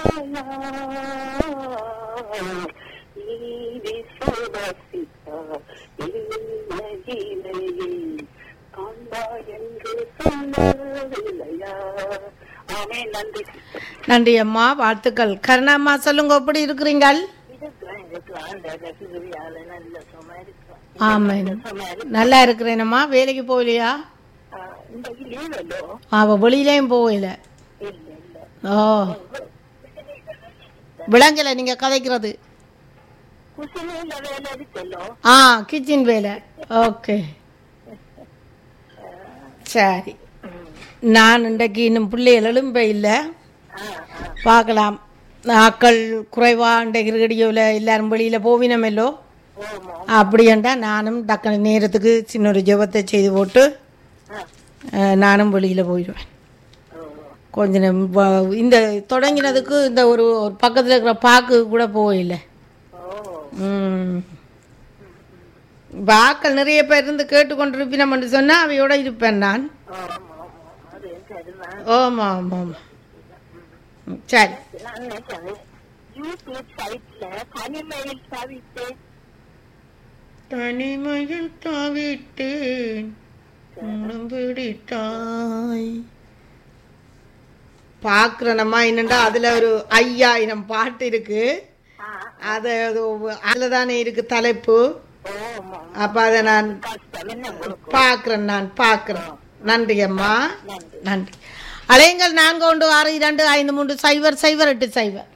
நீ விசுவாசித்தால் இல்லையிலேயே காண்பா என்று சொல்லவில்லையா ஆமே நன்றி நன்றி அம்மா வாழ்த்துக்கள் கருணாம்மா சொல்லுங்க எப்படி இருக்கிறீங்கள் இதுதான் எனக்கு ஆண்ட ரசிகரியால நல்ல சும்மா இருக்கிறோம் ஆமாம் சும்மா இருக்கு நல்லா இருக்கிறேனம்மா வேலைக்கு போகலையா இந்த லீவலோ அவ வெளியிலையும் போகல இல்ல இல்ல ஓ விளங்கலை நீங்க கதைக்கிறது குசிலையில வேலை இருக்கല്ലോ ஆ கிச்சன் வேலை ஓகே சரி நான் இன்றைக்கு இன்னும் பிள்ளைகள் எழும்ப இல்லை பார்க்கலாம் ஆக்கள் குறைவா இன்றைக்கு ரேடியோவில் எல்லாரும் வெளியில் போவினமெல்லோ ஓமோ அப்படியண்டா நானும் டக்குனு நேரத்துக்கு சின்ன ஒரு ஜெபத்தை செய்து போட்டு அஹ், நானும் வெளியில் போயிடுவேன் கொஞ்ச நேரம் வ- இந்த தொடங்கினதுக்கு இந்த ஒரு ஒரு பக்கத்தில் இருக்கிற பாக்கு கூட போகல ஓ ம் வாக்கள் நிறைய பேர் இருந்து கேட்டுக்கொண்டிருப்பினோம்னு சொன்னால் அவையோட இருப்பேன் நான் ஆமா ஆமா அது சரிதான் ஆமாம் ஆமாம் ஆமாம் ம், சரி நான் நினைச்சேன் யூடியூப் சைட்ல தனிமையில் தவித்து தனிமையில் தாவிட்டேன் உன்னம் பிடித்தாய் பார்க்குறேனம்மா என்னண்டா அதில் ஒரு ஐயாயிரம் பாட்டு இருக்கு அது அதில் தானே இருக்கு தலைப்பு ஓமா அப்போ அதை நான் கஷ்டம் என்ன உங்களுக்கு பார்க்குறேன் நான் பார்க்குறேன் நன்றி அம்மா நன்றி நன்றி அலையுங்கள் நான்கு ஒன்று ஆறு இரண்டு ஐந்து மூன்று சைபர் சைபர் எட்டு சைபர்